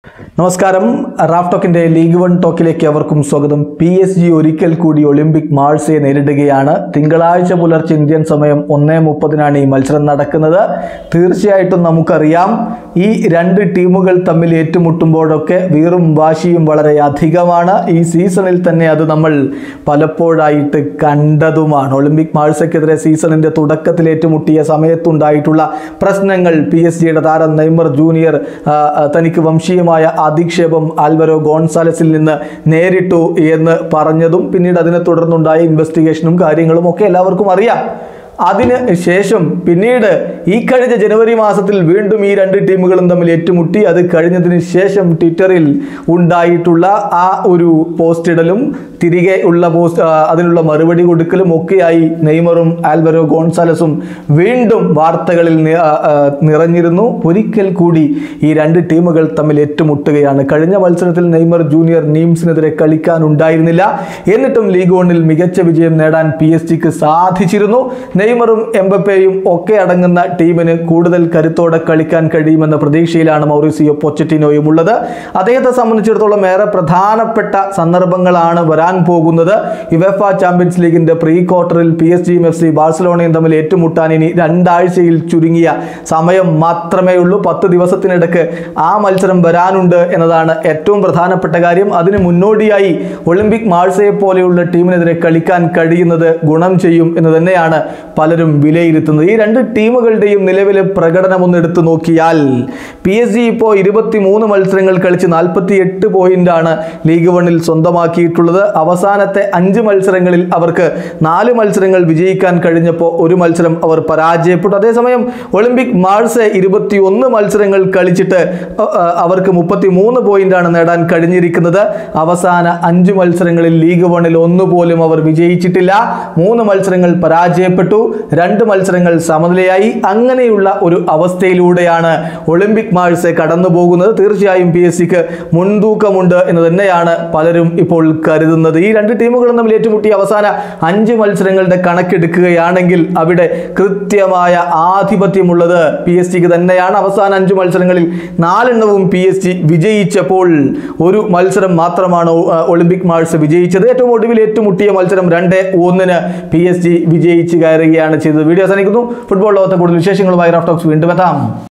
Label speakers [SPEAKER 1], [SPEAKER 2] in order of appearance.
[SPEAKER 1] നമസ്കാരം റാഫ് ടോക്കിന്റെ league one ടോക്കിലേക്ക് അവർക്കും സ്വാഗതം പി എസ് ജി ഒരിക്കൽ കൂടി ഒളിമ്പിക് മാൾസയെ നേരിടുകയാണ് തിങ്കളാഴ്ച പുലർച്ചെ ഇന്ത്യൻ സമയം ഒന്നേ മുപ്പതിനാണ് ഈ മത്സരം നടക്കുന്നത് തീർച്ചയായിട്ടും നമുക്കറിയാം ഈ രണ്ട് ടീമുകൾ തമ്മിൽ ഏറ്റുമുട്ടുമ്പോഴൊക്കെ വീറും വാശിയും വളരെ അധികമാണ് ഈ സീസണിൽ തന്നെ അത് നമ്മൾ പലപ്പോഴായിട്ട് കണ്ടതുമാണ് ഒളിമ്പിക് മാൾസയ്ക്കെതിരെ സീസണിന്റെ തുടക്കത്തിൽ ഏറ്റുമുട്ടിയ സമയത്തുണ്ടായിട്ടുള്ള പ്രശ്നങ്ങൾ പി എസ് ജിയുടെ താരം നെയ്മർ ജൂനിയർ ആ, ആ, തനിക്ക് വംശീയമായ അധിക്ഷേപം ആൽവരോ ഗോൺസാലസിൽ നിന്ന് നേരിട്ടു എന്ന് പറഞ്ഞതും പിന്നീട് അതിനെ തുടർന്നുണ്ടായ ഇൻവെസ്റ്റിഗേഷനും കാര്യങ്ങളും ഒക്കെ എല്ലാവർക്കും അറിയാം അതിന് ശേഷം പിന്നീട് ഈ കഴിഞ്ഞ ജനുവരി മാസത്തിൽ വീണ്ടും ഈ രണ്ട് ടീമുകളും തമ്മിൽ ഏറ്റുമുട്ടി അത് കഴിഞ്ഞതിന് ശേഷം ട്വിറ്ററിൽ ഉണ്ടായിട്ടുള്ള ആ ഒരു പോസ്റ്റ് ഇടലും തിരികെ ഉള്ള പോസ്റ്റ് ആ, അതിനുള്ള മറുപടി കൊടുക്കലും ഒക്കെയായി നെയ്മറും ആൽവരോ ഗോൺസാലസും വീണ്ടും വാർത്തകളിൽ നി- ആ, ആ, നിറഞ്ഞിരുന്നു ഒരിക്കൽ കൂടി ഈ രണ്ട് ടീമുകൾ തമ്മിൽ ഏറ്റുമുട്ടുകയാണ് കഴിഞ്ഞ മത്സരത്തിൽ നെയ്മർ ജൂനിയർ നീംസിനെതിരെ കളിക്കാനുണ്ടായിരുന്നില്ല എന്നിട്ടും ലീഗ് വണ്ണിൽ മികച്ച വിജയം നേടാൻ പി എസ് ജിക്ക് സാധിച്ചിരുന്നു നെയ്മറും എംബപ്പേയും ഒക്കെ അടങ്ങുന്ന ടീമിന് കൂടുതൽ കരുത്തോടെ കളിക്കാൻ കഴിയുമെന്ന പ്രതീക്ഷയിലാണ് മൗറിസിയോ പൊച്ചറ്റിനോയും ഉള്ളത് അദ്ദേഹത്തെ സംബന്ധിച്ചിടത്തോളം ഏറെ പ്രധാനപ്പെട്ട സന്ദർഭങ്ങളാണ് വരാൻ പോകുന്നത് യുവെഫ ചാമ്പ്യൻസ് ലീഗിന്റെ പ്രീ ക്വാർട്ടറിൽ പി എസ് ജിയും എഫ് സി ബാഴ്സലോണയും തമ്മിൽ ഏറ്റുമുട്ടാൻ ഇനി രണ്ടാഴ്ചയിൽ ചുരുങ്ങിയ സമയം മാത്രമേ ഉള്ളൂ പത്ത് ദിവസത്തിനിടക്ക് ആ മത്സരം വരാനുണ്ട് എന്നതാണ് ഏറ്റവും പ്രധാനപ്പെട്ട കാര്യം അതിന് മുന്നോടിയായി ഒളിമ്പിക് മാൾസയെ പോലെയുള്ള ടീമിനെതിരെ കളിക്കാൻ കഴിയുന്നത് ഗുണം ചെയ്യും എന്ന് തന്നെയാണ് പലരും വിലയിരുത്തുന്നത് ഈ രണ്ട് ടീമുകളുടെയും നിലവിലെ പ്രകടനം ഒന്ന് എടുത്തു നോക്കിയാൽ പി എസ് ജി ഇപ്പോൾ ഇരുപത്തി മൂന്ന് മത്സരങ്ങൾ കളിച്ച് നാൽപ്പത്തി എട്ട് പോയിന്റാണ് ലീഗ് വണ്ണിൽ സ്വന്തമാക്കിയിട്ടുള്ളത് അവസാനത്തെ അഞ്ച് മത്സരങ്ങളിൽ അവർക്ക് നാല് മത്സരങ്ങൾ വിജയിക്കാൻ കഴിഞ്ഞപ്പോൾ ഒരു മത്സരം അവർ പരാജയപ്പെട്ടു അതേസമയം ഒളിമ്പിക് മാൾസെ ഇരുപത്തി ഒന്ന് മത്സരങ്ങൾ കളിച്ചിട്ട് അ- അ- അവർക്ക് മുപ്പത്തി മൂന്ന് പോയിന്റാണ് നേടാൻ കഴിഞ്ഞിരിക്കുന്നത് അവസാന അഞ്ച് മത്സരങ്ങളിൽ ലീഗ് വണ്ണിൽ ഒന്നുപോലും അവർ വിജയിച്ചിട്ടില്ല മൂന്ന് മത്സരങ്ങൾ പരാജയപ്പെട്ടു രണ്ട് മത്സരങ്ങൾ സമനിലയായി അങ്ങനെയുള്ള ഒരു അവസ്ഥയിലൂടെയാണ് ഒളിമ്പിക് മാൾസെ കടന്നു പോകുന്നത് തീർച്ചയായും പി എസ് സിക്ക് മുൻതൂക്കമുണ്ട് എന്ന് തന്നെയാണ് പലരും ഇപ്പോൾ കരുതുന്നത് ഈ രണ്ട് ടീമുകളും തമ്മിൽ ഏറ്റുമുട്ടിയ അവസാന അഞ്ച് മത്സരങ്ങളുടെ കണക്കെടുക്കുകയാണെങ്കിൽ അവിടെ കൃത്യമായ ആധിപത്യമുള്ളത് പി എസ് ജിക്ക് തന്നെയാണ് അവസാന അഞ്ച് മത്സരങ്ങളിൽ നാലെണ്ണവും പി എസ് ജി വിജയിച്ചപ്പോൾ ഒരു മത്സരം മാത്രമാണ് ഒ- ഒളിമ്പിക് മാൾസ് വിജയിച്ചത് ഏറ്റവും ഒടുവിൽ ഏറ്റുമുട്ടിയ മത്സരം രണ്ട് ഒന്നിന് പി എസ് ജി വിജയിച്ച് കയറുകയാണ് ചെയ്തത് വീഡിയോ അവസാനിക്കുന്നു ഫുട്ബോൾ ലോകത്തെ കൂടുതൽ വിശേഷങ്ങളുമായി റാഫ് ടോക്സ് വീണ്ടും എത്താം